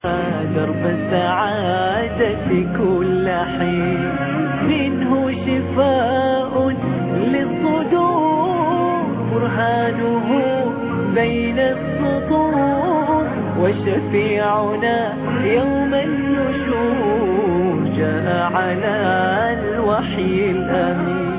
درب السعادة كل حين منه شفاء للصدور برهانه بين السطور وشفيعنا يوم النشور جاء على الوحي الأمين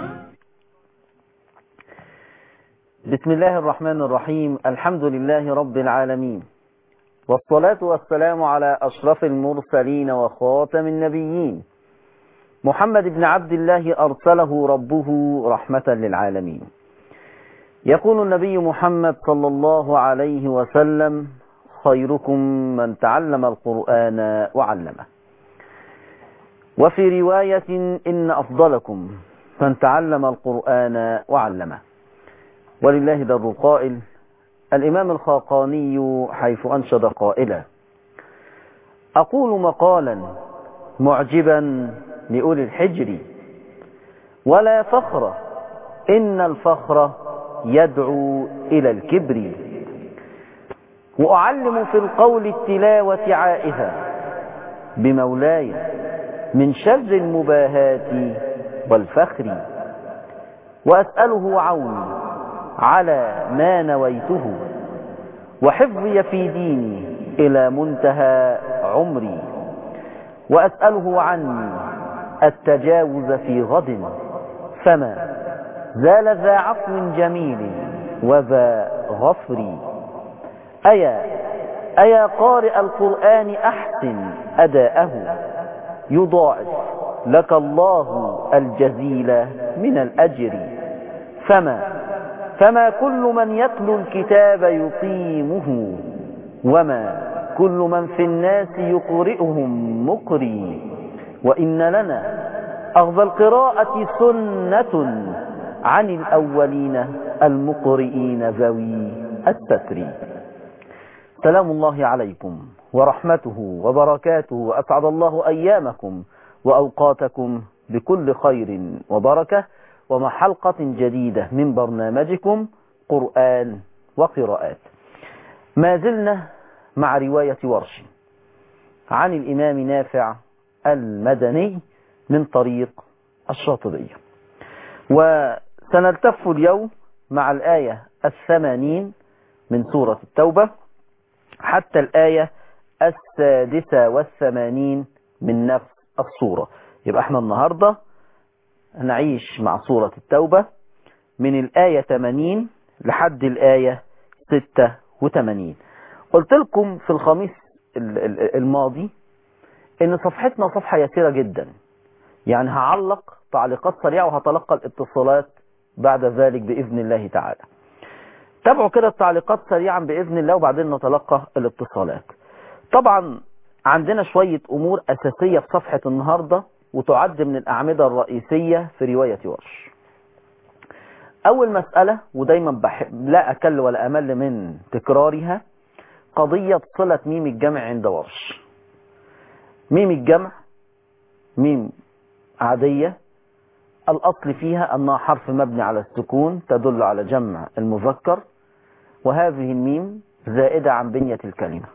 بسم الله الرحمن الرحيم الحمد لله رب العالمين والصلاة والسلام على أشرف المرسلين وخاتم النبيين محمد بن عبد الله أرسله ربه رحمة للعالمين يقول النبي محمد صلى الله عليه وسلم خيركم من تعلم القرآن وعلمه وفي رواية إن أفضلكم من تعلم القرآن وعلمه ولله در قائل الإمام الخاقاني حيث أنشد قائلا أقول مقالا معجبا لأولي الحجر ولا فخر إن الفخر يدعو إلى الكبر وأعلم في القول التلاوة عائذا بمولاي من شر المباهات والفخر وأسأله عوني على ما نويته وحفظي في ديني إلى منتهى عمري وأسأله عني التجاوز في غد فما زال ذا عفو جميل وذا غفر أيا أيا قارئ القرآن أحسن أداءه يضاعف لك الله الجزيل من الأجر فما فما كل من يتلو الكتاب يقيمه وما كل من في الناس يقرئهم مقري وإن لنا أخذ القراءة سنة عن الأولين المقرئين ذوي الستر سلام الله عليكم ورحمته وبركاته وأسعد الله أيامكم وأوقاتكم بكل خير وبركة ومع حلقة جديدة من برنامجكم قرآن وقراءات ما زلنا مع رواية ورش عن الإمام نافع المدني من طريق الشاطبية وسنلتف اليوم مع الآية الثمانين من سورة التوبة حتى الآية السادسة والثمانين من نفس الصورة يبقى احنا النهاردة نعيش مع سورة التوبة من الآية 80 لحد الآية 86 قلت لكم في الخميس الماضي ان صفحتنا صفحة يسيرة جدا يعني هعلق تعليقات سريعة وهتلقى الاتصالات بعد ذلك بإذن الله تعالى تابعوا كده التعليقات سريعا بإذن الله وبعدين نتلقى الاتصالات طبعا عندنا شوية أمور أساسية في صفحة النهاردة وتعد من الأعمدة الرئيسية في رواية ورش أول مسألة ودايما بحب لا أكل ولا أمل من تكرارها قضية صلة ميم الجمع عند ورش ميم الجمع ميم عادية الأصل فيها أنها حرف مبني على السكون تدل على جمع المذكر وهذه الميم زائدة عن بنية الكلمة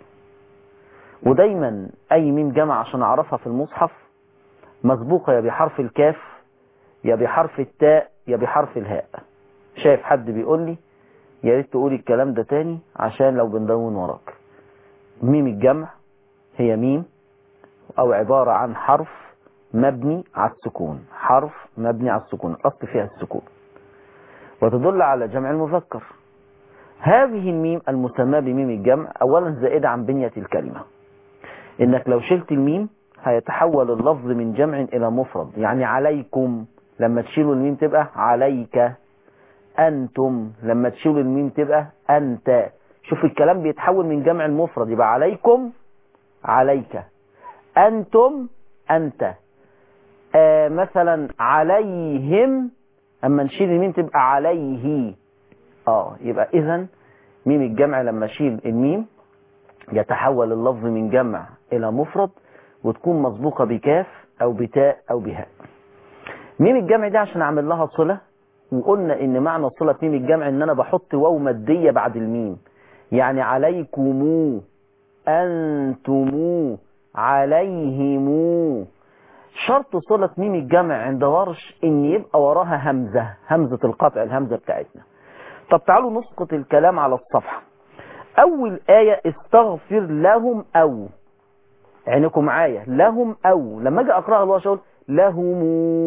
ودايما أي ميم جمع عشان أعرفها في المصحف مسبوقة يا بحرف الكاف يا بحرف التاء يا بحرف الهاء شايف حد بيقول لي يا ريت تقولي الكلام ده تاني عشان لو بندون وراك ميم الجمع هي ميم او عبارة عن حرف مبني على السكون حرف مبني على السكون الاصل فيها السكون وتدل على جمع المذكر هذه الميم المسمى بميم الجمع اولا زائدة عن بنية الكلمة انك لو شلت الميم هيتحول اللفظ من جمع إلى مفرد يعني عليكم لما تشيلوا الميم تبقى عليك أنتم لما تشيلوا الميم تبقى أنت شوف الكلام بيتحول من جمع المفرد يبقى عليكم عليك أنتم أنت آه مثلا عليهم أما نشيل الميم تبقى عليه آه يبقى إذا ميم الجمع لما أشيل الميم يتحول اللفظ من جمع إلى مفرد وتكون مسبوقة بكاف أو بتاء أو بهاء ميم الجمع دي عشان أعمل لها صلة وقلنا ان معنى صلة ميم الجمع ان انا بحط واو مادية بعد الميم يعني عليكم أنتم عليهم شرط صلة ميم الجمع عند ورش ان يبقى وراها همزة همزة القطع الهمزة بتاعتنا طب تعالوا نسقط الكلام على الصفحة اول آية استغفر لهم او عينكم معايا لهم او لما اجي اقراها الورش اقول لهم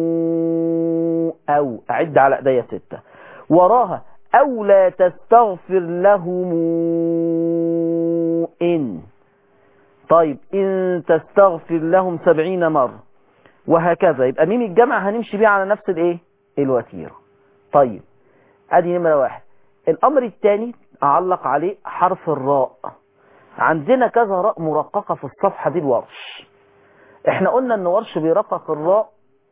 او اعد على ايديا ستة وراها او لا تستغفر لهم ان طيب ان تستغفر لهم سبعين مرة وهكذا يبقى ميم الجمع هنمشي بيه على نفس الايه الوتيرة طيب ادي نمرة واحد الامر الثاني اعلق عليه حرف الراء عندنا كذا راء مرققة في الصفحة دي الورش احنا قلنا ان ورش بيرقق الراء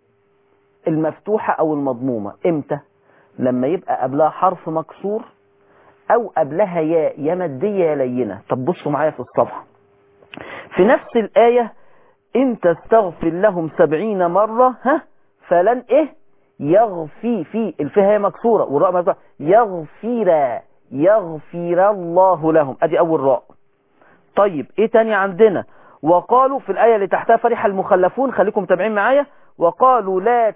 المفتوحة او المضمومة امتى لما يبقى قبلها حرف مكسور او قبلها ياء يا مادية يا لينة طب بصوا معايا في الصفحة في نفس الآية إن تستغفر لهم سبعين مرة ها فلن إيه يغفي في الفها هي مكسورة والراء مكسورة يغفر يغفر الله لهم أدي أول راء طيب إيه تاني عندنا وقالوا في الآية اللي تحتها فرح المخلفون خليكم متابعين معايا وقالوا لا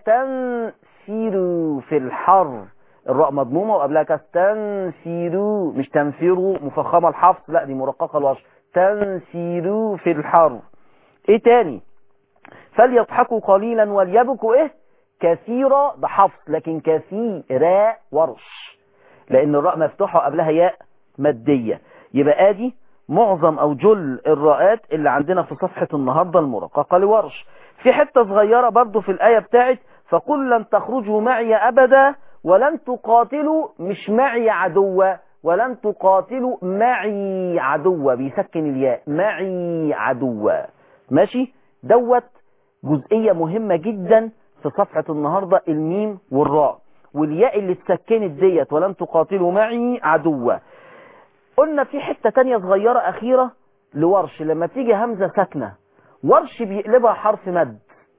تنفروا في الحر الراء مضمومة وقبلها كاس تنفروا مش تنفروا مفخمة الحفظ لا دي مرققة الوشر تنفروا في الحر ايه تاني فليضحكوا قليلا وليبكوا ايه كثيرا ده حفظ لكن كثيرا ورش لان الراء مفتوحة وقبلها ياء مادية يبقى ادي معظم او جل الراءات اللي عندنا في صفحة النهاردة المرققة لورش في حتة صغيرة برضو في الآية بتاعت فقل لن تخرجوا معي أبدا ولن تقاتلوا مش معي عدوة ولن تقاتلوا معي عدوة بيسكن الياء معي عدوة ماشي دوت جزئية مهمة جدا في صفحة النهاردة الميم والراء والياء اللي اتسكنت ديت ولن تقاتلوا معي عدوة قلنا في حتة تانية صغيرة أخيرة لورش لما تيجي همزة ساكنة ورش بيقلبها حرف مد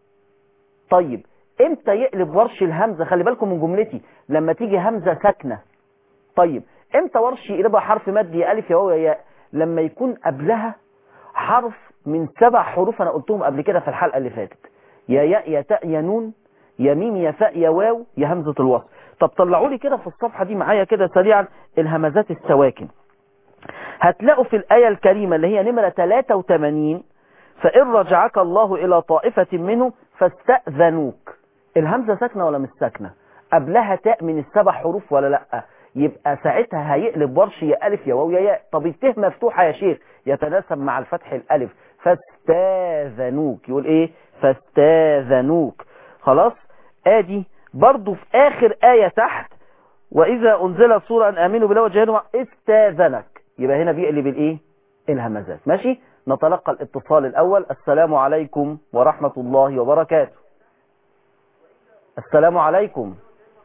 طيب امتى يقلب ورش الهمزة خلي بالكم من جملتي لما تيجي همزة ساكنة طيب امتى ورش يقلبها حرف مد يا ألف يا واو يا ياء لما يكون قبلها حرف من سبع حروف أنا قلتهم قبل كده في الحلقة اللي فاتت يا ياء يا تاء يا نون يا ميم يا فاء يا واو يا همزة الوصل طب طلعوا لي كده في الصفحة دي معايا كده سريعا الهمزات السواكن هتلاقوا في الآية الكريمة اللي هي نمرة 83 فإن رجعك الله إلى طائفة منهم فاستأذنوك الهمزة ساكنة ولا مش ساكنة قبلها تاء من السبع حروف ولا لأ يبقى ساعتها هيقلب ورش يا ألف يا واو يا ياء طب الته مفتوحة يا شيخ يتناسب مع الفتح الألف فاستاذنوك يقول إيه فاستاذنوك خلاص آدي برضو في آخر آية تحت وإذا أنزلت سورة أن آمنوا بالله وجهنوا استاذنك يبقى هنا بيقلب الإيه الهمزات ماشي نتلقى الاتصال الأول السلام عليكم ورحمة الله وبركاته السلام عليكم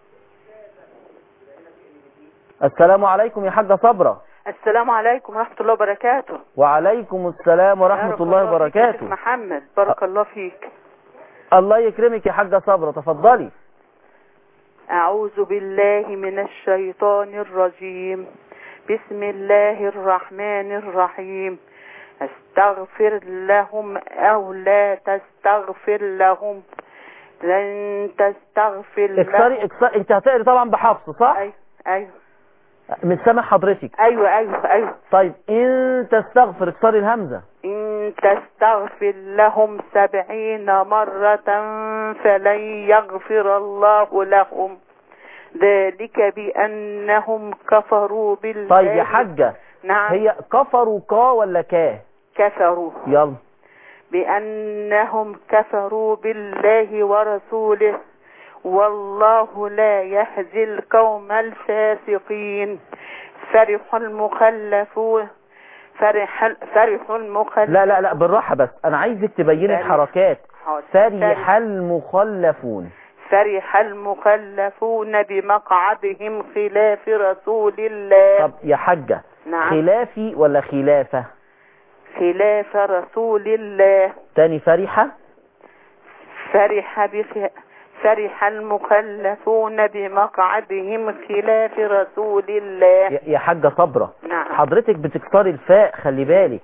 السلام عليكم يا حاجة صبرة السلام عليكم ورحمة الله وبركاته وعليكم السلام ورحمة بارك الله فيك يا وبركاته شيخ محمد بارك الله فيك الله يكرمك يا حاجة صبرة تفضلي أعوذ بالله من الشيطان الرجيم بسم الله الرحمن الرحيم استغفر لهم أو لا تستغفر لهم لن تستغفر اكسري لهم اكسري انت هتقري طبعا بحفص صح أيوة أيوة مش سامع حضرتك أيوة أيوة أيوة طيب ان تستغفر اكسري الهمزة إن تستغفر لهم سبعين مرة فلن يغفر الله لهم ذلك بأنهم كفروا بالله طيب يا حاجة نعم هي كفروا كا ولا كاه كفروا يلا بأنهم كفروا بالله ورسوله والله لا يهدي القوم الفاسقين فرح المخلفون فرح فرح المخلفون لا لا لا بالراحة بس انا عايزك تبيني فرح. الحركات حاضر. فرح المخلفون فرح المخلفون بمقعدهم خلاف رسول الله طب يا حاجة نعم خلافي ولا خلافة خلاف رسول الله تاني فرحة فرح بخ... فرح المخلفون بمقعدهم خلاف رسول الله يا- يا حاجة صبرة نعم حضرتك بتكسري الفاء خلي بالك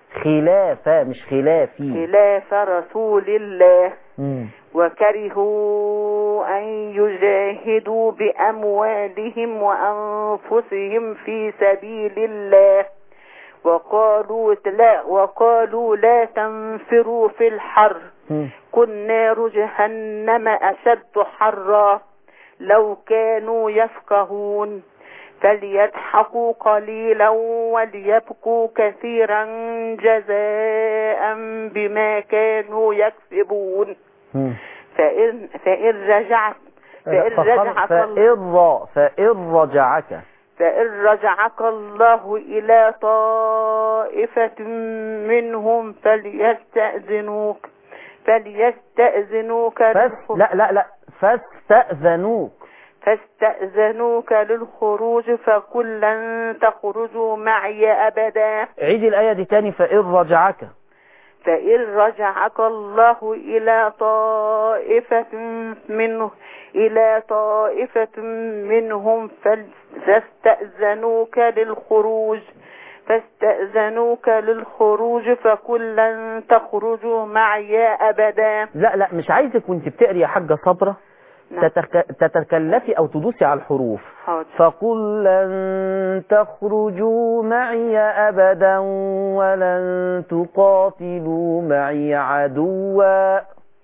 خلاف مش خلافي خلاف رسول الله مم. وكرهوا أن يجاهدوا بأموالهم وأنفسهم في سبيل الله وقالوا لا وقالوا لا تنفروا في الحر مم. كن نار جهنم أشد حرا لو كانوا يفقهون فليضحكوا قليلا وليبكوا كثيرا جزاء بما كانوا يكسبون مم. فإن, فإن رجعت فإن فخل- رجعك الله فإن ر- فإن رجعك فإن رجعك الله إلى طائفة منهم فليستأذنوك فليستأذنوك فس للخ- لا لا لا فاستأذنوك فاستأذنوك للخروج فقل لن تخرجوا معي أبدا عيد الآية دي تاني فإن رجعك فإن رجعك الله إلى طائفة منه إلى طائفة منهم فاستأذنوك للخروج فاستأذنوك للخروج فقل لن تخرجوا معي أبدا لا لا مش عايزك وانت بتقري يا حاجة صبرة نعم. تتك... تتكلفي أو تدوسي على الحروف حاضر فقل لن تخرجوا معي أبدا ولن تقاتلوا معي عدوا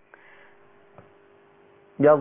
يلا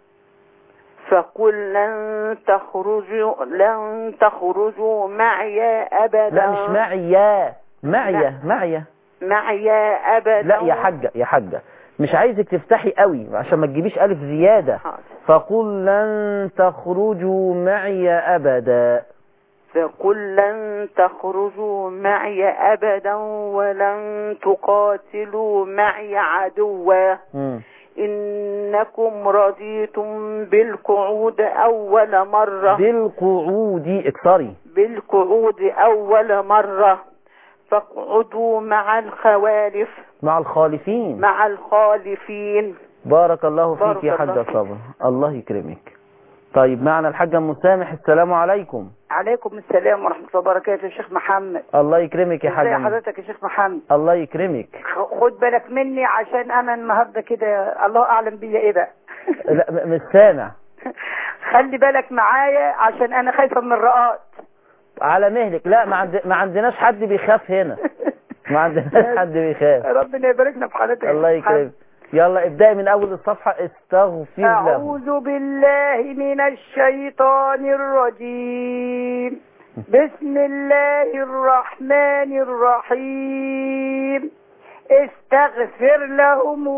فقل لن تخرجوا لن تخرجوا معي أبدا لا مش معي يا معي لا. معي معي أبدا لا يا حاجة يا حاجة مش عايزك تفتحي قوي عشان ما تجيبيش ألف زيادة حاضر فقل لن تخرجوا معي أبدا فقل لن تخرجوا معي أبدا ولن تقاتلوا معي عدوا مم. إنكم رضيتم بالقعود أول مرة بالقعود اكسري بالقعود أول مرة فاقعدوا مع الخوالف مع الخالفين مع الخالفين بارك الله فيك بارك يا الله حاجة فيك. صبر الله يكرمك طيب معنا الحاجة مسامح السلام عليكم عليكم السلام ورحمة الله وبركاته يا شيخ محمد الله يكرمك يا ازي حاجة حضرتك يا شيخ محمد الله يكرمك خ- خد بالك مني عشان انا النهارده كده الله اعلم بيا ايه بقى لا م- مش سامع خلي بالك معايا عشان انا خايفه من الرقات على مهلك لا ما, عند... ما عندناش حد بيخاف هنا ما عندناش حد بيخاف ربنا يباركنا في حضرتك يا الله شيخ محمد. يكرمك يلا ابدأي من أول الصفحة استغفر له أعوذ بالله من الشيطان الرجيم بسم الله الرحمن الرحيم استغفر لهم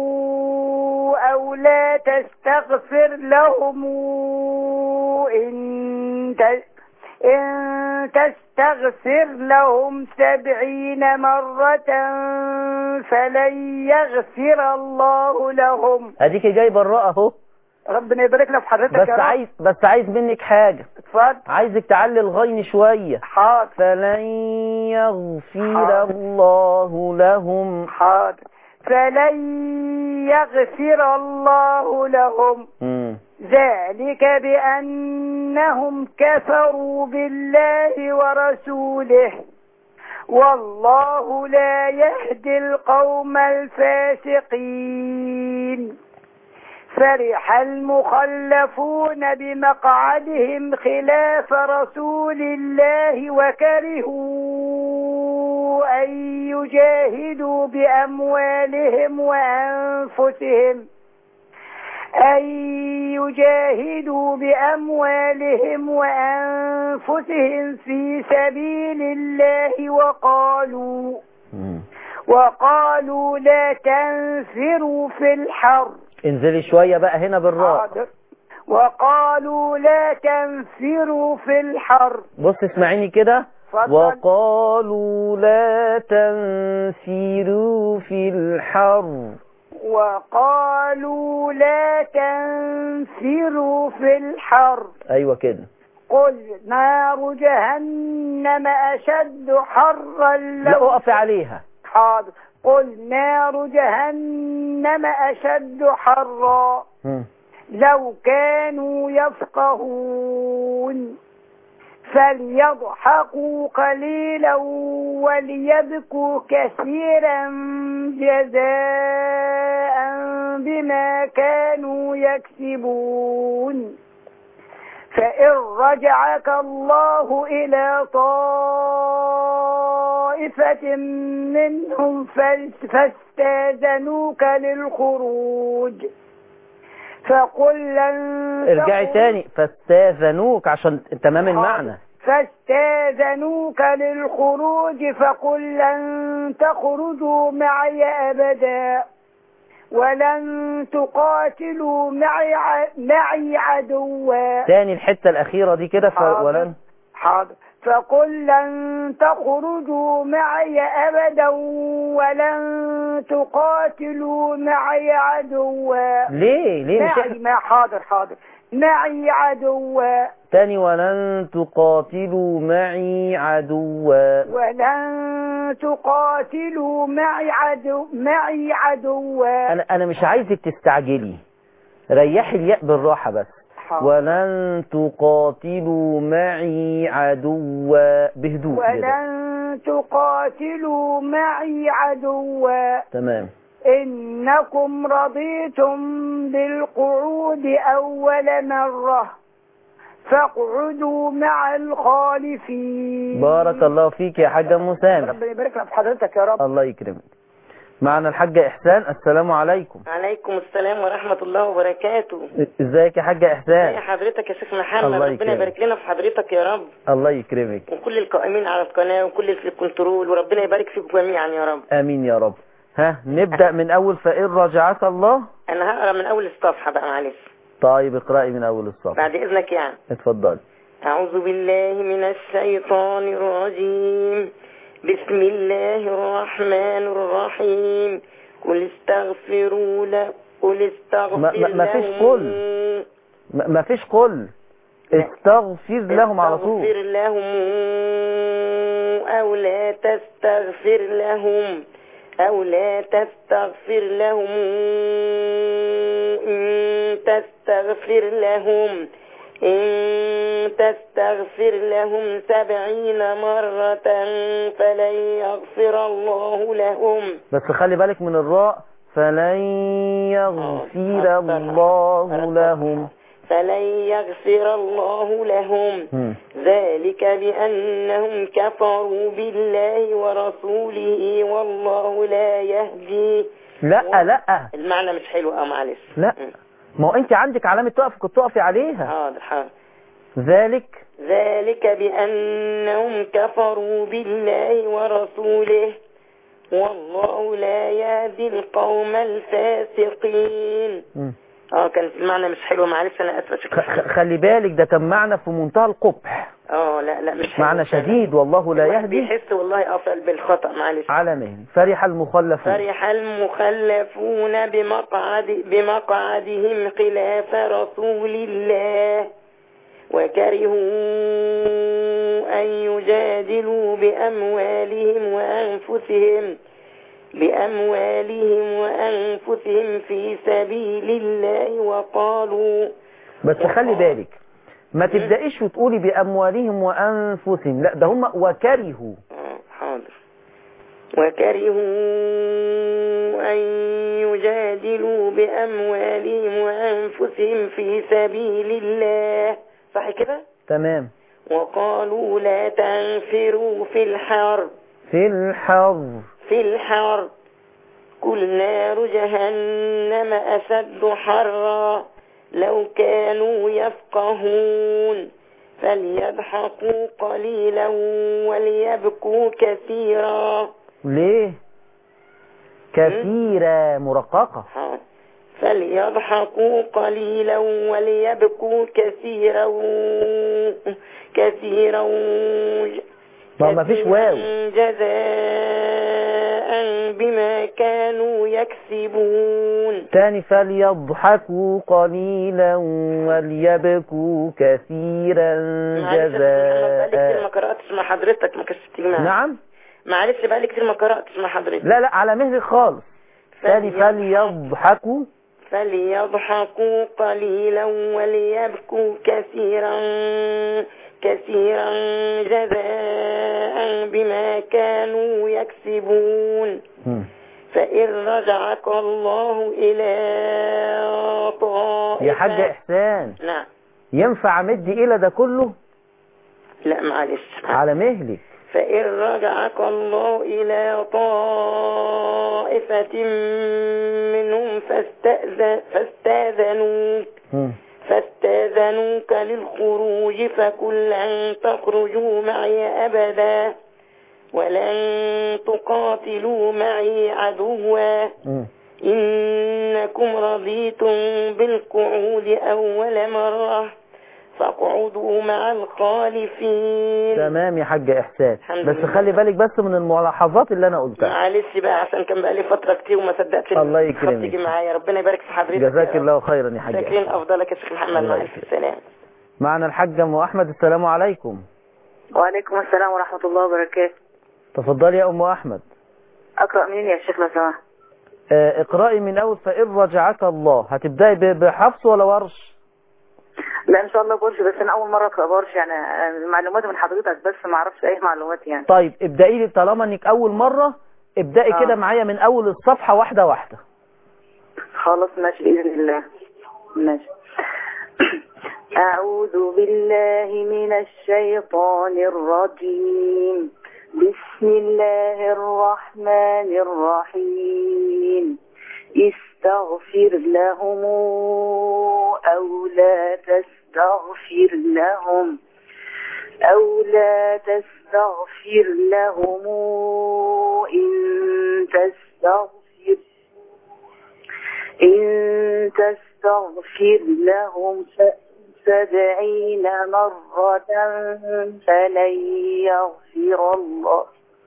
أو لا تستغفر لهم إن ت- إن تستغفر لهم سبعين مرة فلن يغفر الله لهم اديك جايبه الراء اهو ربنا يبارك لك في حضرتك بس يا رب عايز بس عايز منك حاجة اتفضل عايزك تعلي الغين شوية حاضر فلن يغفر حاضر. الله لهم حاضر فلن يغفر الله لهم مم. ذلك بأنهم كفروا بالله ورسوله والله لا يهدي القوم الفاسقين فرح المخلفون بمقعدهم خلاف رسول الله وكرهوا أن يجاهدوا بأموالهم وأنفسهم أن يجاهدوا بأموالهم وأنفسهم في سبيل الله وقالوا مم. وقالوا لا تنفروا في الحر انزلي شوية بقى هنا بالراء حاضر. وقالوا لا تنفروا في الحر بص اسمعيني كده اتفضل. وقالوا لا تنفروا في الحر وقالوا لا تنفروا في الحر ايوه كده قل نار جهنم أشد حرا لا لو اقف عليها حاضر قل نار جهنم أشد حرا مم. لو كانوا يفقهون فليضحكوا قليلا وليبكوا كثيرا جزاء بما كانوا يكسبون فإن رجعك الله إلى طائفة منهم فاس- فاستاذنوك للخروج فقل لن ارجعي تخرج- تاني فاستاذنوك عشان تمام المعنى فاستاذنوك للخروج فقل لن تخرجوا معي أبدا ولن تقاتلوا معي, ع- معي عدوا تاني الحتة الأخيرة دي كده ف... حاضر. ولن حاضر فقل لن تخرجوا معي أبدا ولن تقاتلوا معي عدوا ليه ليه مش معي إحنا- ما حاضر حاضر معي عدوا تاني ولن تقاتلوا معي عدوا ولن تقاتلوا معي عدو معي عدوا انا انا مش عايزك تستعجلي ريحي الياء بالراحة بس حاضر. ولن تقاتلوا معي عدوا بهدوء كده ولن تقاتلوا معي عدوا تمام إنكم رضيتم بالقعود أول مرة فاقعدوا مع الخالفين بارك الله فيك يا حاجة أم سامح ربنا يبارك لك في حضرتك يا رب الله يكرمك معنا الحاجة إحسان السلام عليكم عليكم السلام ورحمة الله وبركاته ازيك يا حاجة يا إحسان حضرتك يا شيخ محمد الله ربنا يكرمك. يبارك لنا في حضرتك يا رب الله يكرمك وكل القائمين على القناة وكل اللي في الكنترول وربنا يبارك فيكم جميعا يا رب آمين يا رب ها نبدأ من أول فإن رجعك الله أنا هقرا من أول الصفحة بقى معلش طيب اقرأي من أول الصف بعد إذنك يعني اتفضلي أعوذ بالله من الشيطان الرجيم بسم الله الرحمن الرحيم قل استغفروا ل قل استغفر ما- ما- ما فيش لهم قل. ما ما فيش قل استغفر لهم على طول استغفر لهم أو لا تستغفر لهم أو لا تستغفر لهم إن تستغفر لهم إن تستغفر لهم سبعين مرة فلن يغفر الله لهم بس خلي بالك من الراء فلن يغفر الله لهم فلن يغفر الله لهم هم. ذلك بأنهم كفروا بالله ورسوله والله لا يهدي لا لا المعنى مش حلو اه معلش لا ما هو انت عندك علامة تقف كنت تقفي عليها حاضر حاضر ذلك ذلك بأنهم كفروا بالله ورسوله والله لا يهدي القوم الفاسقين مم. اه كان المعنى مش حلو معلش انا اسفه خ- شكرا خ- خلي بالك ده كان معنى في منتهى القبح اه لا لا مش حلو معنى فعلا. شديد والله لا الواحد يهدي بيحس والله افعل بالخطأ معلش على مهل فرح المخلفون فرح المخلفون بمقعد بمقعدهم خلاف رسول الله وكرهوا أن يجادلوا بأموالهم وأنفسهم بأموالهم وأنفسهم في سبيل الله وقالوا بس خلي بالك ما تبدأيش وتقولي بأموالهم وأنفسهم لا ده هم وكرهوا آه، حاضر وكرهوا أن يجادلوا بأموالهم وأنفسهم في سبيل الله صح كده تمام وقالوا لا تنفروا في الحرب في الحر في الحرب قل نار جهنم أشد حرا لو كانوا يفقهون فليضحكوا قليلا وليبكوا كثيرا ليه كثيرة مرققة ها. فليضحكوا قليلا وليبكوا كثيرا كثيرا ما ما فيش واو جزاء بما كانوا يكسبون تاني فليضحكوا قليلا وليبكوا كثيرا معلش يا أستاذ محمد، بقالي كتير ما جزاء قرأتش مع حضرتك ما كانش بتيجي معايا. نعم معلش بقالي كتير ما قرأتش مع حضرتك لا لا على مهل خالص تاني فليضحكوا فليضحكوا قليلا وليبكوا كثيرا كثيرا جزاء بما كانوا يكسبون مم. فإن رجعك الله إلى طائفة يا حاج إحسان نعم ينفع أمد إلى ده كله لا معلش على مهلك فإن رجعك الله إلى طائفة منهم فاستأذن فاستاذنوك مم. فاستاذنوك للخروج فقل لن تخرجوا معي أبدا ولن تقاتلوا معي عدوا مم. إنكم رضيتم بالقعود أول مرة فاقعدوا مع الخالفين تمام يا حاج إحسان الحمد بس لله. خلي بالك بس من الملاحظات اللي أنا قلتها معلش بقى عشان كان بقالي فترة كتير وما صدقت إن الله الخط يكرمك. تيجي معايا ربنا يبارك في حضرتك جزاك الله خيرا يا حاج شاكرين إحسان أفضلك يا شيخ محمد الله مع ألف يكرمك. السلام معنا الحاج أم أحمد السلام عليكم وعليكم السلام ورحمة الله وبركاته تفضلي يا أم أحمد أقرأ منين يا شيخ لو سمحت آه، اقرأي من أول فإن رجعك الله هتبدأي ب- بحفص ولا ورش لا إن شاء الله برش بس أنا أول مرة أقرأ برش يعني آه، معلومات من حضرتك بس ما أعرفش أي معلومات يعني طيب ابدأي لي طالما انك أول مرة ابدأي آه. كده معايا من أول الصفحة واحدة واحدة خلاص ماشي بإذن الله ماشي أعوذ بالله من الشيطان الرجيم بسم الله الرحمن الرحيم استغفر لهم أو لا تستغفر لهم أو لا تستغفر لهم إن تستغفر إن تستغفر لهم س- سبعين مرة فلن يغفر الله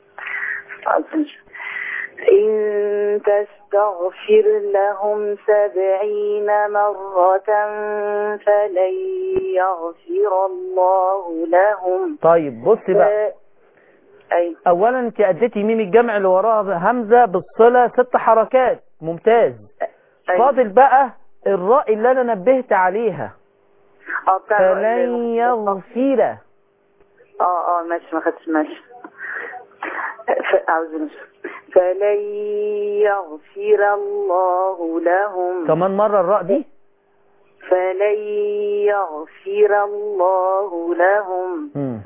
إن تستغفر لهم سبعين مرة فلن يغفر الله لهم طيب بصي بقى ف- أي أولا انت أديتي ميم الجمع اللي وراها همزة بالصلة ست حركات ممتاز أي. فاضل بقى الراء اللي أنا نبهت عليها اه بتاع فلن يغفر اه اه ماشي ما خدتش ماشي ف- أعوذ بالله فلن يغفر الله لهم كمان مرة الراء دي فلن يغفر الله لهم مم.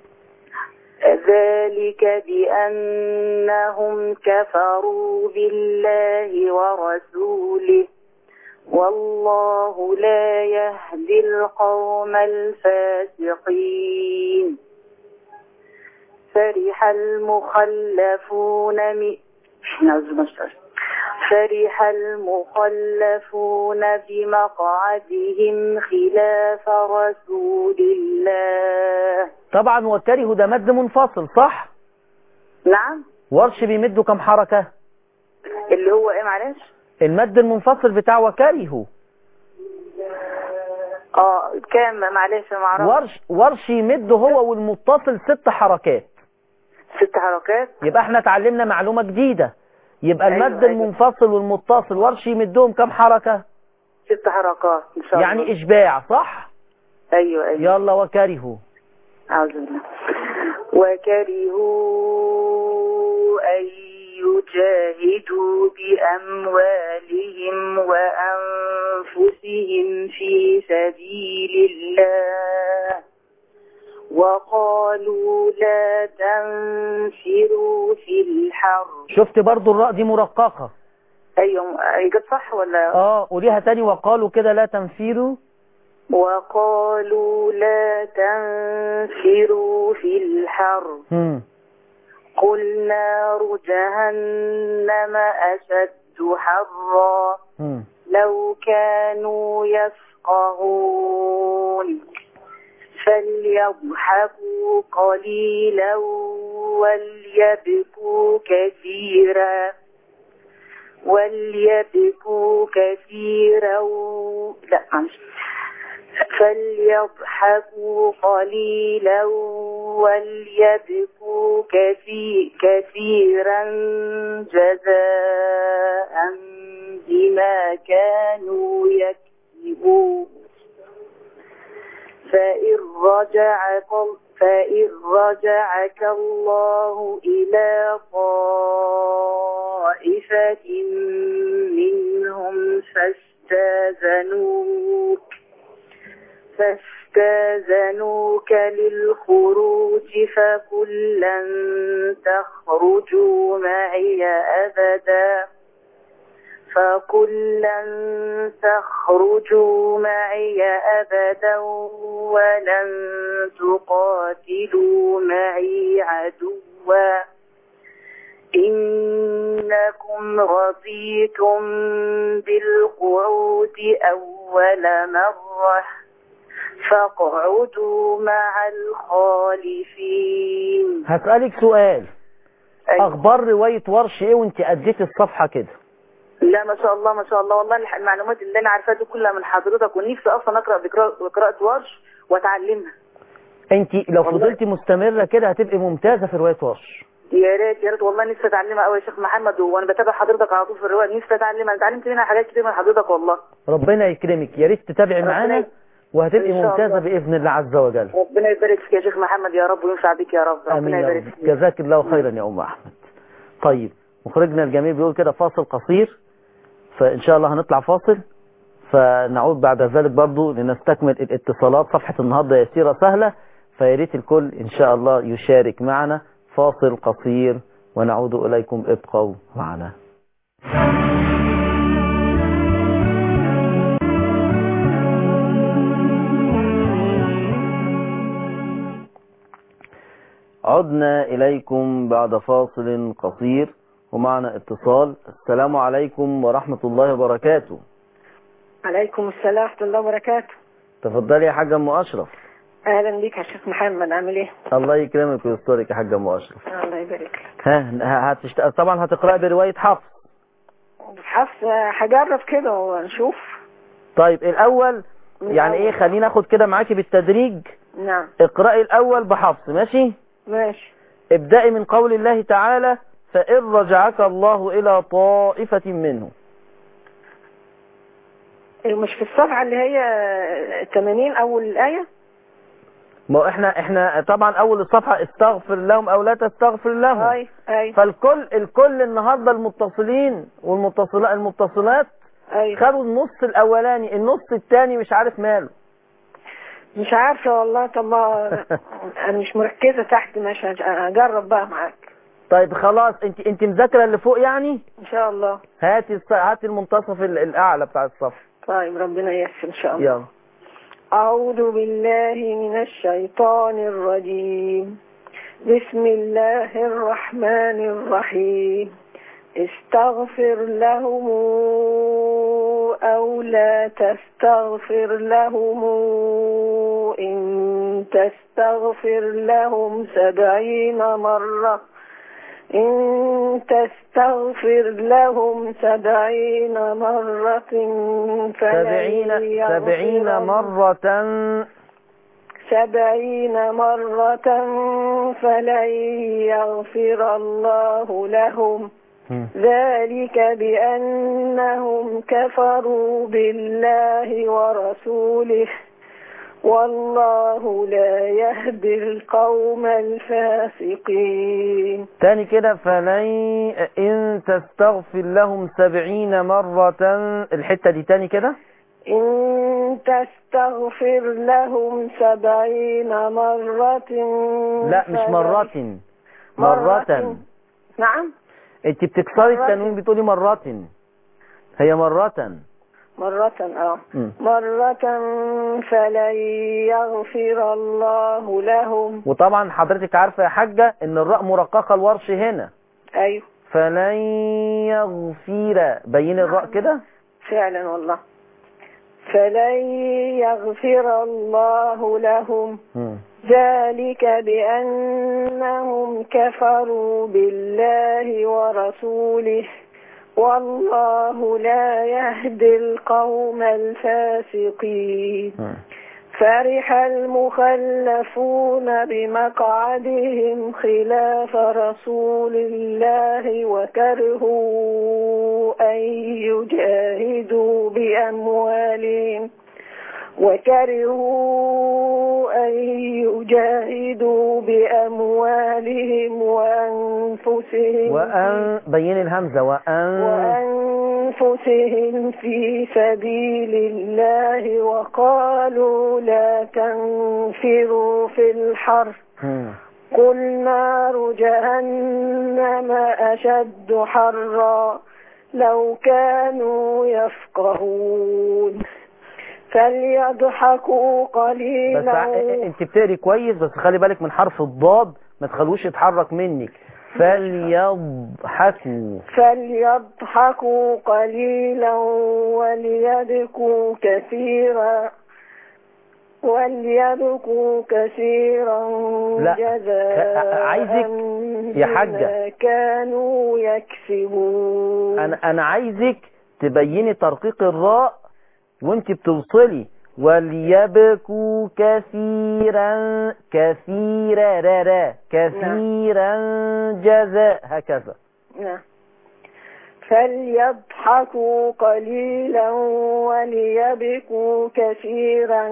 ذلك بأنهم كفروا بالله ورسوله والله لا يهدي القوم الفاسقين فرح المخلفون من نعوذ بالله. فرح المخلفون بمقعدهم خلاف رسول الله طبعا وكره ده مد منفصل صح نعم ورش بيمده كم حركة اللي هو ايه معلش المد المنفصل بتاع وكره اه كام معلش ما اعرفش ورش ورش يمد هو والمتصل ست حركات ست حركات يبقى احنا اتعلمنا معلومة جديدة يبقى أيوة، المد أيوة. المنفصل والمتصل ورش يمدهم كم حركة ست حركات ان شاء الله يعني اشباع صح ايوه ايوه يلا وكرهوا أعوذ بالله وكرهوا أن يجاهدوا بأموالهم وأنفسهم في سبيل الله وقالوا لا تنفروا في الحر شفت برضو الراء دي مرققة أيوة جت صح ولا اه قوليها تاني وقالوا كده لا تنفيروا وقالوا لا تنفروا في الحر هم. قل نار جهنم أشد حرا هم. لو كانوا يفقهون فليضحكوا قليلا وليبكوا كثيرا وليبكوا كثيرا لا معلش فليضحكوا قليلا وليبكوا كثي- كثيرا جزاء بما بما كانوا يكسبون فإن رجعك فإن رجعك الله إلى طائفة منهم فاستاذنوك فاستاذنوك للخروج فقل لن تخرجوا معي أبدا فقل لن تخرجوا معي أبدا ولن تقاتلوا معي عدوا إنكم رضيتم بالقعود أول مرة فاقعدوا مع الخالفين هسألك سؤال أيوة. اخبار رواية ورش ايه وانت اديت الصفحة كده لا ما شاء الله ما شاء الله والله الح- المعلومات اللي انا عارفاها دي كلها من حضرتك ونفسي اصلا اقرا بقراءة بقراءة ورش واتعلمها انت لو والله. فضلتي مستمرة كده هتبقي ممتازة في رواية ورش يا ريت يا ريت والله نفسي اتعلمها قوي يا شيخ محمد وانا بتابع حضرتك على طول في الروايه نفسي اتعلمها انا اتعلمت منها حاجات كتير من حضرتك والله ربنا يكرمك يا ريت تتابعي ربنا معانا يك- وهتبقي إن شاء ممتازة الله. بإذن الله عز وجل ربنا يبارك فيك يا شيخ محمد يا رب وينفع بيك يا رب امين ربنا يا يبارك رب فيك جزاك الله خيرا يا ام احمد طيب مخرجنا الجميل بيقول كده فاصل قصير فان شاء الله هنطلع فاصل فنعود بعد ذلك برضو لنستكمل الاتصالات صفحة النهاردة يسيرة سهلة فياريت الكل ان شاء الله يشارك معنا فاصل قصير ونعود اليكم ابقوا معنا عدنا إليكم بعد فاصل قصير ومعنا اتصال السلام عليكم ورحمة الله وبركاته عليكم السلام ورحمة الله وبركاته تفضلي يا حاجة أم أشرف أهلا بيك يا شيخ محمد عامل إيه؟ الله يكرمك ويسترك يا حاجة أم أشرف الله يبارك لك ها هتشت... طبعا هتقرأي برواية حفص حفص هجرب كده ونشوف طيب الأول من يعني الأول. إيه خلينا أخد كده معاكي بالتدريج نعم اقرأي الأول بحفص ماشي ماشي ابدأي من قول الله تعالى فإن رجعك الله إلى طائفة منه مش في الصفحة اللي هي 80 أول الآية ما هو احنا احنا طبعا اول الصفحة استغفر لهم او لا تستغفر لهم أي أي فالكل الكل النهاردة المتصلين والمتصلات المتصلات أي خدوا النص الاولاني النص الثاني مش عارف ماله مش عارفة والله طب ما أنا مش مركزة تحت مش هج- هجرب بقى معاك طيب خلاص انت انت مذاكره اللي فوق يعني إن شاء الله هاتي الص- هاتي المنتصف ال- الاعلى بتاع الصف طيب ربنا ييسر إن شاء الله يلا أعوذ بالله من الشيطان الرجيم بسم الله الرحمن الرحيم استغفر لهم أو لا تستغفر لهم إن تستغفر لهم سبعين مرة إن تستغفر لهم سبعين مرة فلن سبعين يغفر سبعين الله- مرة سبعين مرة فلن يغفر الله لهم ذلك بأنهم كفروا بالله ورسوله والله لا يهدي القوم الفاسقين تاني كده فلن ان تستغفر لهم سبعين مرة الحتة دي تاني كده إن تستغفر لهم سبعين مرة لا مش فلن- مرة مرة نعم انت بتكسري مرة. التنوين بتقولي مرة هي مرة مرة اه مم. مرة فلن يغفر الله لهم وطبعا حضرتك عارفة يا حاجة ان الراء مرققة الورش هنا أيوه فلن يغفر بين الراء كده فعلا والله فلن يغفر الله لهم مم. ذلك بأنهم كفروا بالله ورسوله والله لا يهدي القوم الفاسقين مم. فرح المخلفون بمقعدهم خلاف رسول الله وكرهوا أن يجاهدوا بأموالهم وكرهوا أن يجاهدوا بأموالهم وأنفسهم وأن بين الهمزة وأن وأنفسهم في سبيل الله وقالوا لا تنفروا في الحر مم. قل نار جهنم أشد حرا لو كانوا يفقهون فليضحكوا بس قليلا ع- انت بتقري كويس بس خلي بالك من حرف الضاد ما تخلوش يتحرك منك فليضحكوا فليضحكوا قليلا وليبكوا كثيرا وليبكوا كثيرا لا، جزاء عايزك يا حاجة. بما كانوا يكسبون انا انا عايزك تبيني ترقيق الراء وانت بتوصلي وليبكوا كثيرا كثيرا را را كثيرا جزاء هكذا نعم فليضحكوا قليلا وليبكوا كثيرا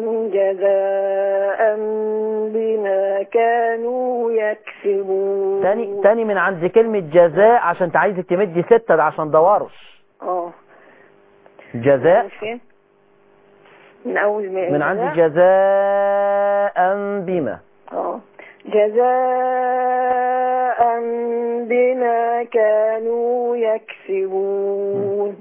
جزاء بما كانوا يكسبون تاني تاني من عند كلمة جزاء عشان انت عايزك تمدي ستة ده عشان ده ورش اه جزاء من فين؟ من اول ما من عند جزاء بما اه جزاء بما كانوا يكسبون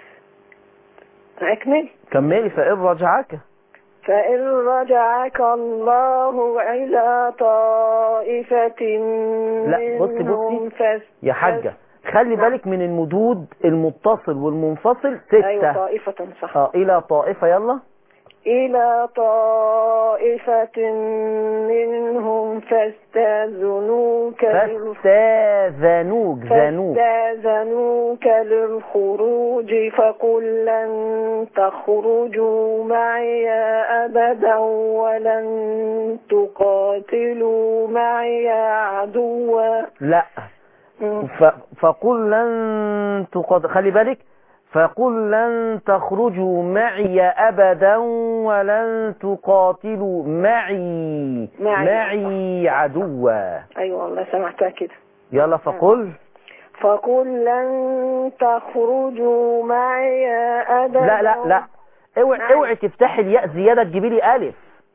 أكمل كملي فإن رجعك فإن رجعك الله إلى طائفة لا، بصي، منهم بصي. فاس- يا حاجة خلي بالك من المدود المتصل والمنفصل أيوة ستة طائفة صح اه إلى طائفة يلا إلى طائفة منهم فاستاذنوك لل- فاستاذنوك زنوك فاستاذنوك للخروج فقل لن تخرجوا معي أبدا ولن تقاتلوا معي عدوا لا ف... فقل لن تقد... خلي بالك فقل لن تخرجوا معي أبدا ولن تقاتلوا معي معي. معي عدوا أيوة والله سمعتها كده يلا فقل فقل لن تخرجوا معي أبدا لا لا لا اوعي معي. اوعي تفتحي الياء زيادة تجيبي لي ألف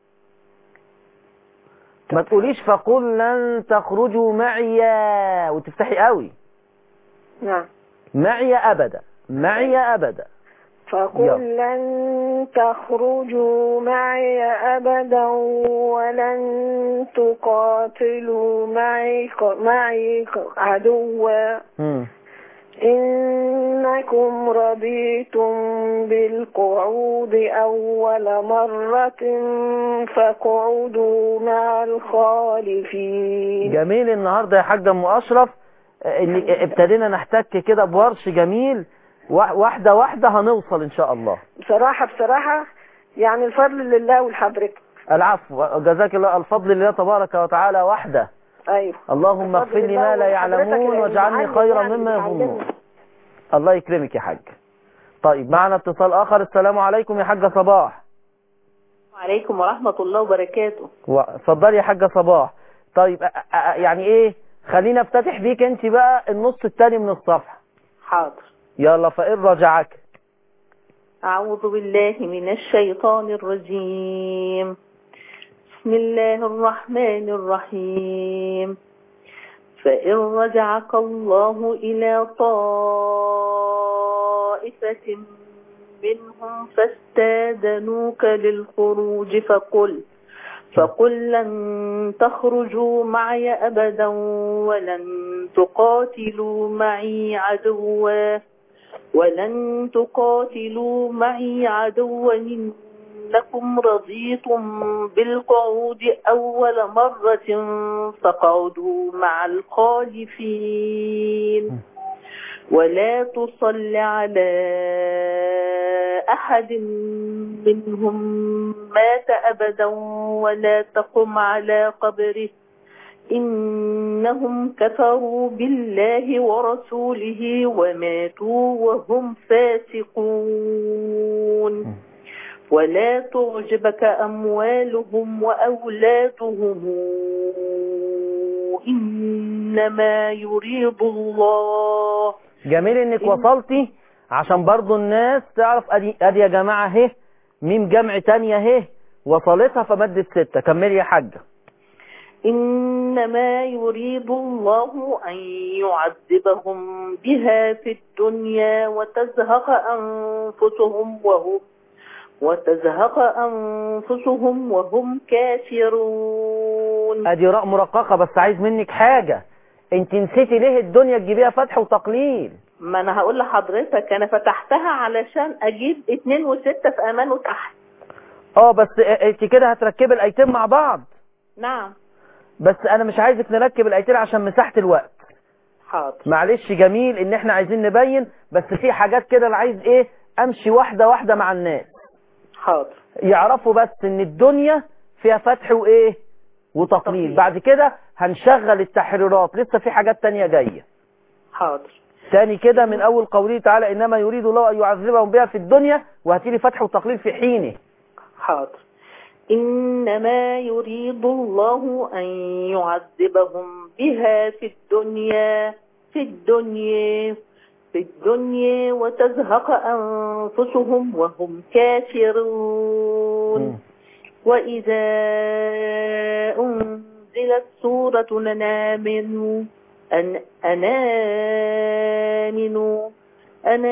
ما تقوليش فقل لن تخرجوا معي وتفتحي قوي نعم معي أبدا معي أبدا فقل لن تخرجوا معي أبدا ولن تقاتلوا معي معي عدوا مم. إنكم رضيتم بالقعود أول مرة فاقعدوا مع الخالفين جميل النهاردة يا حاج أم أشرف آه، اللي ابتدينا نحتك كده بورش جميل وا- واحدة واحدة هنوصل إن شاء الله بصراحة بصراحة يعني الفضل لله ولحضرتك العفو جزاك الله الفضل لله تبارك وتعالى وحده أيوه اللهم اغفر لي ما لا يعلمون واجعلني خيرا مما يظنون الله يكرمك يا حاج طيب معنا اتصال آخر السلام عليكم يا حاجة صباح وعليكم ورحمة الله وبركاته و- اتفضلي يا حاجة صباح طيب أ- أ- يعني ايه خلينا افتتح بيك انت بقى النص التاني من الصفحة حاضر يلا فإن رجعك أعوذ بالله من الشيطان الرجيم بسم الله الرحمن الرحيم فإن رجعك الله إلى طائفة منهم فاستاذنوك للخروج فقل فقل لن تخرجوا معي أبدا ولن تقاتلوا معي عدوا ولن تقاتلوا معي عدوا إنكم رضيتم بالقعود أول مرة فقعدوا مع الخالفين ولا تصل على أحد منهم مات أبدا ولا تقم على قبره إنهم كفروا بالله ورسوله وماتوا وهم فاسقون ولا تعجبك أموالهم وأولادهم إنما يريد الله جميل انك وصلتي عشان برضو الناس تعرف ادي ادي يا جماعة اهي ميم جمع تانية اهي وصلتها فمدت ستة كملي يا حاجة إنما يريد الله أن يعذبهم بها في الدنيا وتزهق أنفسهم وهم وتزهق أنفسهم وهم كافرون ادي راء مرققة بس عايز منك حاجة انت نسيتي ليه الدنيا تجيبيها فتح وتقليل ما أنا هقول لحضرتك أنا فتحتها علشان أجيب اتنين وستة في أمان وتحت اه بس انت كده هتركبي الايتين مع بعض نعم بس انا مش عايزك نركب الايتين عشان مساحة الوقت حاضر معلش جميل ان احنا عايزين نبين بس في حاجات كده انا عايز ايه امشي واحدة واحدة مع الناس حاضر يعرفوا بس ان الدنيا فيها فتح وايه وتقليل تقليل. بعد كده هنشغل التحريرات لسه في حاجات تانية جاية حاضر تاني كده من اول قوله تعالى انما يريد الله ان يعذبهم بها في الدنيا وهتيلي فتح وتقليل في حينه حاضر إنما يريد الله أن يعذبهم بها في الدنيا في الدنيا في الدنيا وتزهق أنفسهم وهم كافرون مم. وإذا أنزلت سورة أن آمنوا أن أن آمنوا أن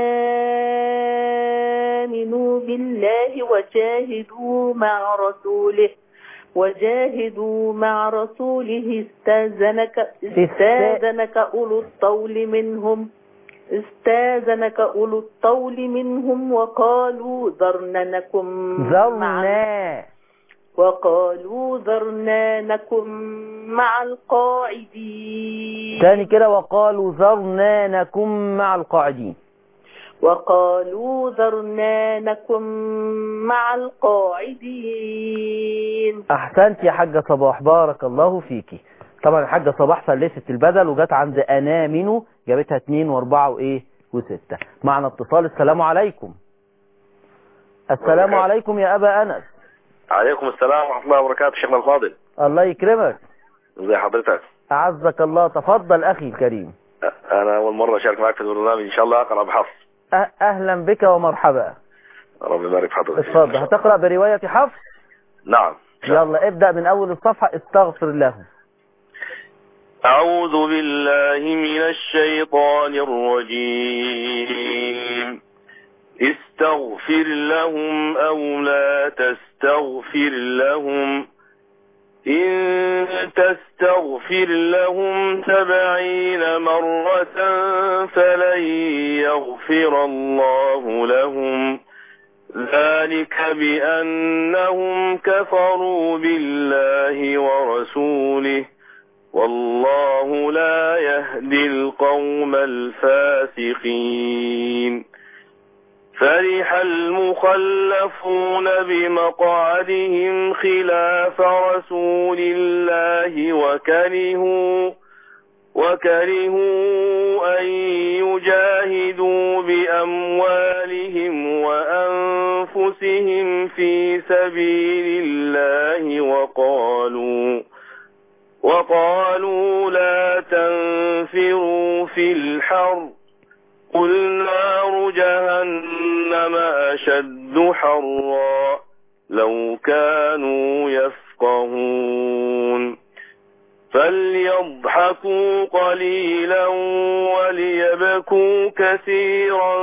آمنوا بالله وجاهدوا مع رسوله وجاهدوا مع رسوله استاذنك استاذنك أولو الطول منهم استاذنك أولو الطول منهم وقالوا ذرنا نكن مع ذرنا وقالوا ذرنا نكن مع القاعدين تاني كده وقالوا ذرنا نكن مع القاعدين وقالوا ذرنا نكن مع القاعدين احسنت يا حاجة صباح بارك الله فيكي طبعا الحاجة صباح فلست البدل وجت عند انا منه جابتها اتنين واربعة وايه وستة معنا اتصال السلام عليكم السلام وبركاته. عليكم يا ابا انس عليكم السلام ورحمة الله وبركاته شيخنا الفاضل الله يكرمك ازي حضرتك اعزك الله تفضل اخي الكريم انا اول مرة اشارك معك في البرنامج ان شاء الله اقرا بحفظ أه- اهلا بك ومرحبا ربي يبارك في حضرتك اتفضل هتقرأ برواية حفص نعم يلا ابدأ من اول الصفحة استغفر له أعوذ بالله من الشيطان الرجيم استغفر لهم أو لا تستغفر لهم إن تستغفر لهم سبعين مرة فلن يغفر الله لهم ذلك بأنهم كفروا بالله ورسوله والله لا يهدي القوم الفاسقين فرح المخلفون بمقعدهم خلاف رسول الله وكرهوا وكرهوا أن يجاهدوا بأموالهم وأنفسهم في سبيل الله وقالوا وقالوا لا تنفروا في الحر قل نار جهنم أشد حرا لو كانوا يفقهون فليضحكوا قليلا وليبكوا كثيرا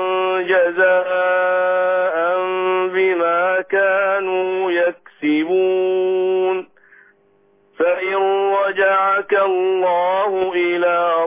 جزاء بما كانوا يكسبون فإن رجعك الله إلى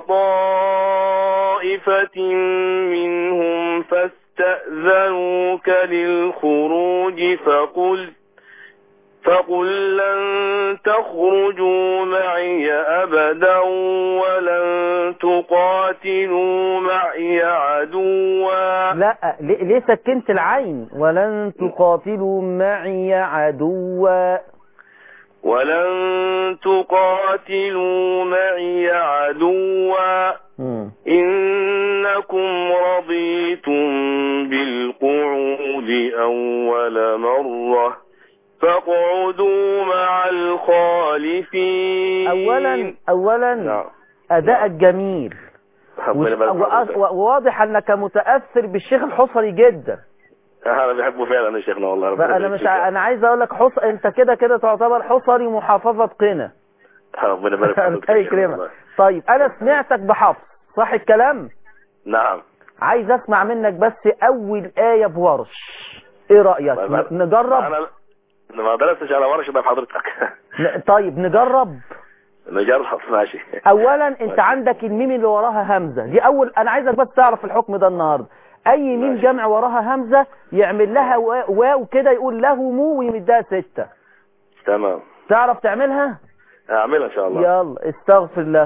طائفة منهم فاستأذنوك للخروج فقل فقل لن تخرجوا معي أبدا ولن تقاتلوا معي عدوا لا ليه ليه سكنت العين ولن تقاتلوا معي عدوا ولن تقاتلوا معي عدوا مم. إنكم رضيتم بالقعود أول مرة فاقعدوا مع الخالفين اولا اولا نعم اداءك جميل ربنا يبارك وش- فيك. وأ- وواضح انك متاثر بالشيخ الحصري جدا انا بحبه فعلا يا شيخنا والله ربنا فانا يبارك مش فيك. ع- انا عايز اقول لك حص... انت كده كده تعتبر حصري محافظه قنا ربنا يبارك فيك الله يا شيخنا يكرمك والله. طيب انا سمعتك بحفظ صح الكلام نعم عايز اسمع منك بس اول ايه بورش ايه رايك طيب، ن- نجرب انا أنا ما درستش على ورش ده بحضرتك ن- طيب نجرب نجرب ماشي اولا انت ماشي. عندك الميم اللي وراها همزه دي اول انا عايزك بس تعرف الحكم ده النهارده اي ميم ماشي. جمع وراها همزه يعمل لها وا- واو كده يقول له مو ويمدها سته تمام تعرف تعملها اعملها ان شاء الله يلا استغفر له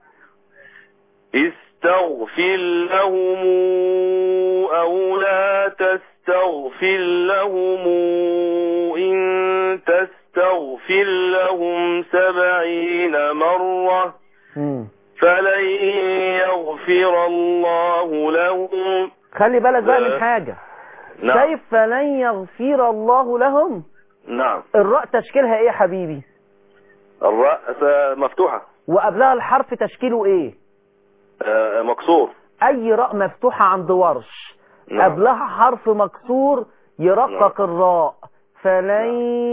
استغفر لهم أو لا تستغفر لهم إن تستغفر لهم سبعين مرة مم. فلن يغفر الله لهم خلي بالك بقى من لا. حاجه نعم شايف فلن يغفر الله لهم نعم الراء تشكيلها ايه يا حبيبي الرأس مفتوحة وقبلها الحرف تشكيله ايه آه، مكسور اي راء مفتوحة عند ورش نعم. قبلها حرف مكسور يرقق الراء فلن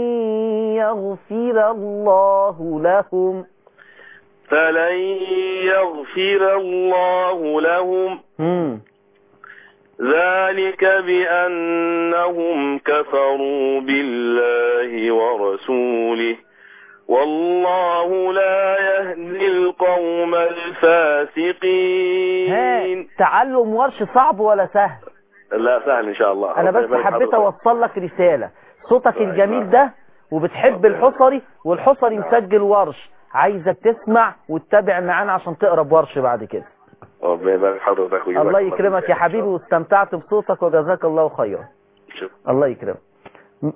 يغفر الله لهم فلن يغفر الله لهم مم. ذلك بأنهم كفروا بالله ورسوله والله لا يهدي القوم ها الفاسقين تعلم ورش صعب ولا سهل لا سهل إن شاء الله انا ربنا بس يبارك حبيت حضرتك. اوصل لك رسالة صوتك طيب، الجميل نعم. ده وبتحب ربنا الحصري والحصري نعم. مسجل ورش عايزك تسمع وتتابع معانا عشان تقرا بورش بعد كده ربنا يبارك حضرتك ويجزاك الله يكرمك خير يا إن شاء حبيبي الله. واستمتعت بصوتك وجزاك الله خيرا شكرا. الله يكرمك م-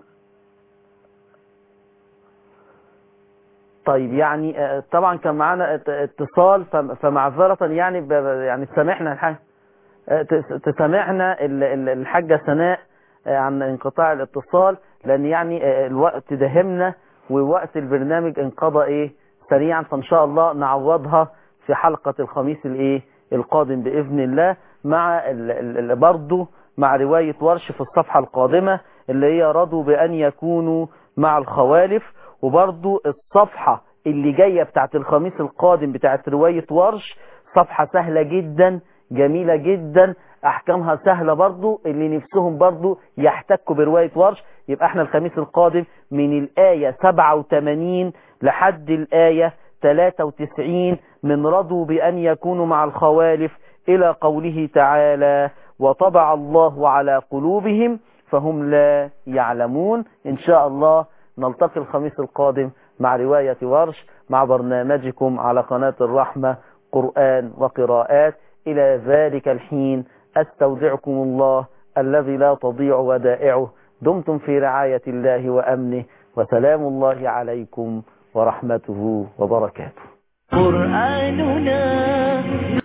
طيب يعني آه، طبعا كان معانا ات- اتصال فم- فمعذرة يعني ب- ب- يعني تسامحنا الحاج آه، تس- تسامحنا ال- ال- الحاجة سناء آه، عن انقطاع الاتصال لان يعني آه، الوقت دهمنا ووقت البرنامج انقضى ايه سريعا فان شاء الله نعوضها في حلقة الخميس الايه القادم باذن الله مع ال- ال- ال- برضه مع رواية ورش في الصفحة القادمة اللي هي رضوا بأن يكونوا مع الخوالف وبرضو الصفحة اللي جاية بتاعت الخميس القادم بتاعت رواية ورش صفحة سهلة جدا جميلة جدا أحكامها سهلة برضو اللي نفسهم برضو يحتكوا برواية ورش يبقى احنا الخميس القادم من الآية 87 لحد الآية 93 من رضوا بأن يكونوا مع الخوالف إلى قوله تعالى وطبع الله على قلوبهم فهم لا يعلمون إن شاء الله نلتقي الخميس القادم مع رواية ورش مع برنامجكم على قناة الرحمة قرآن وقراءات إلى ذلك الحين أستودعكم الله الذي لا تضيع ودائعه دمتم في رعاية الله وأمنه وسلام الله عليكم ورحمته وبركاته قرآننا